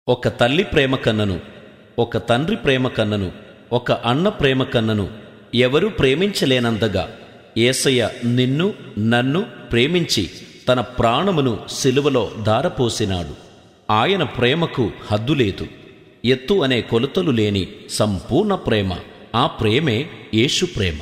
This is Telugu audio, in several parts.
ఒక తల్లి ప్రేమ కన్నను ఒక తండ్రి ప్రేమ కన్నను ఒక అన్న ప్రేమ కన్నను ఎవరూ ప్రేమించలేనందగా ఏసయ్య నిన్ను నన్ను ప్రేమించి తన ప్రాణమును సిలువలో దారపోసినాడు ఆయన ప్రేమకు హద్దు లేదు ఎత్తు అనే కొలతలు లేని సంపూర్ణ ప్రేమ ఆ ప్రేమే యేసు ప్రేమ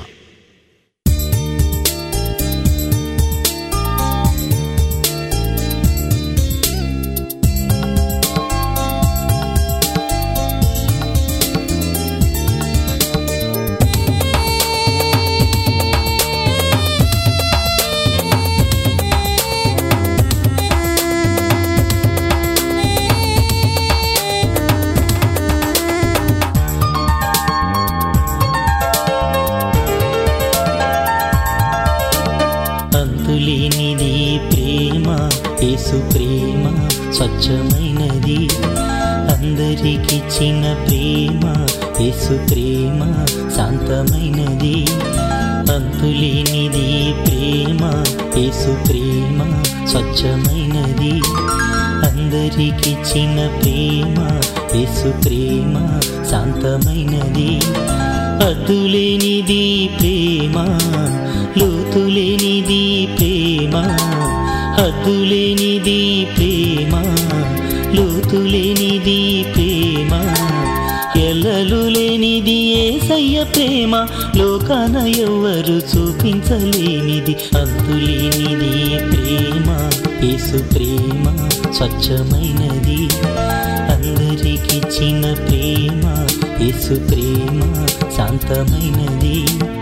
అంతులేనిది ప్రేమ యేసు ప్రేమ స్వచ్ఛమైనది అందరికిచ్చిన ప్రేమ యేసు ప్రేమ శాంతమైనది అంతులేనిది ప్రేమ యేసు ప్రేమ స్వచ్ఛమైనది అందరికిచ్చిన ప్రేమ యేసు ప్రేమ శాంతమైనది అద్దులేనిది ప్రేమ లోతులేనిది ప్రేమ హద్దులేనిది ప్రేమ లోతులేనిది ప్రేమ ఎల్లలు లేనిది ఏసయ్య ప్రేమ లోకాన ఎవ్వరు చూపించలేనిది అంతులేనిది ప్రేమ యేసు ప్రేమ స్వచ్ఛమైనది అందరికిచ్చిన ప్రేమ యేసు ప్రేమ శాంతమైనది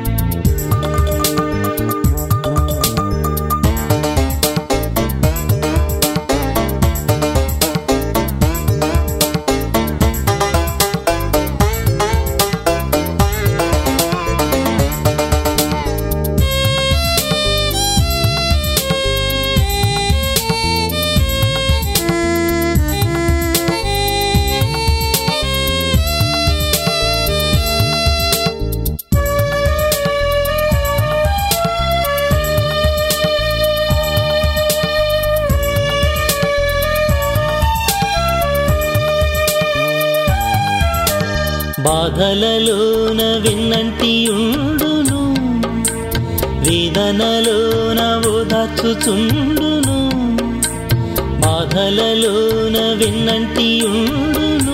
బాధలలోన విన్నంటి ఉండును వేదనలోన ఓదార్చుచుండును బాధలలోన విన్నంటి ఉండును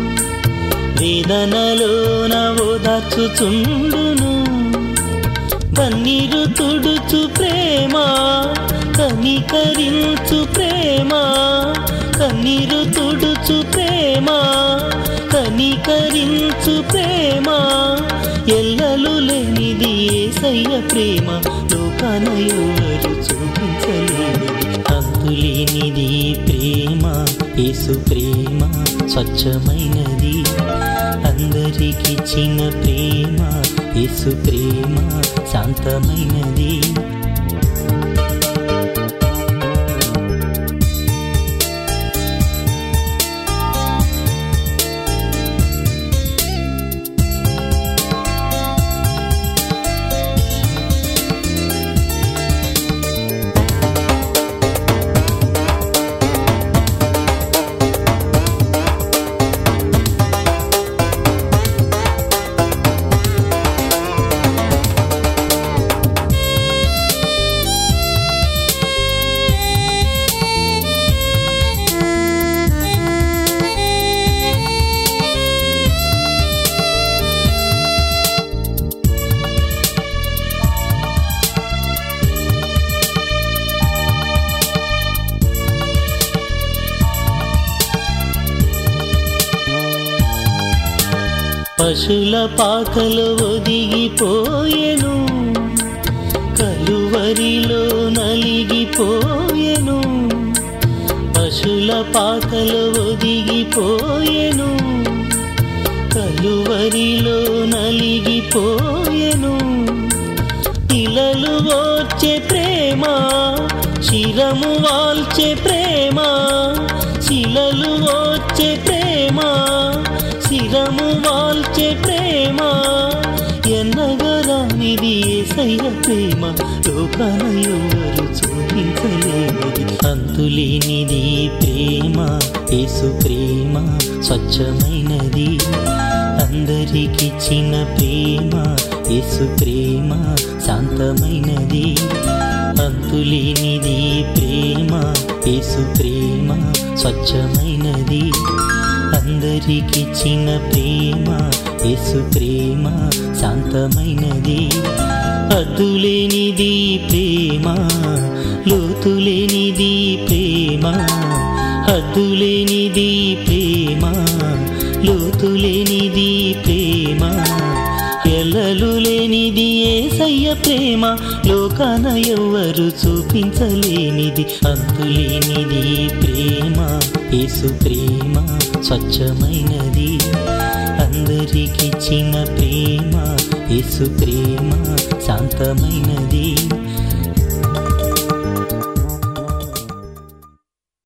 వేదనలోన ఓదార్చుచుండును కన్నీరు తుడుచు ప్రేమ కనికరించు ప్రేమ కన్నీరు తుడుచు ప్రేమ కనికరించు ప్రేమ ఎల్లలు లేనిది ఏసయ్య ప్రేమ లోకాన ఎవరు చూపించలేనిది అంతులేనిది ప్రేమ యేసు ప్రేమ స్వచ్ఛమైనది అందరికిచ్చిన ప్రేమ యేసు ప్రేమ శాంతమైనది పశుల పాకలు ఒదిగిపోయెను కలువరిలో నలిగిపోయెను పశుల పాకలు ఒదిగిపోయెను కలువరిలో నలిగిపోయెను ఇలలు ఓర్చే ప్రేమ శిరము వాల్చే ప్రేమ శిలలు ఓర్చే ప్రేమ శిరము వాల్చే ప్రేమ ఎన్నగరానిది ఏసయ్య ప్రేమ లోకాన ఎవరు చూపించలేనిది అంతులేనిది ప్రేమ యేసు ప్రేమ స్వచ్ఛమైనది అందరికిచ్చిన ప్రేమ యేసు ప్రేమ శాంతమైనది అంతులేనిది ప్రేమ యేసు ప్రేమ స్వచ్ఛమైనది అందరికిచ్చిన ప్రేమ యేసు ప్రేమ శాంతమైనది అద్దులేనిది ప్రేమ లోతులేనిది ప్రేమ హద్దులేనిది ప్రేమ లోతులేనిది ప్రేమ ఎల్లలు లేనిది ఏసయ్య ప్రేమ లోకాన ఎవ్వరు చూపించలేనిది అంతులేనిది ప్రేమ యేసు ప్రేమ స్వచ్ఛమైనది అందరికిచ్చిన ప్రేమ యేసు ప్రేమ శాంతమైనది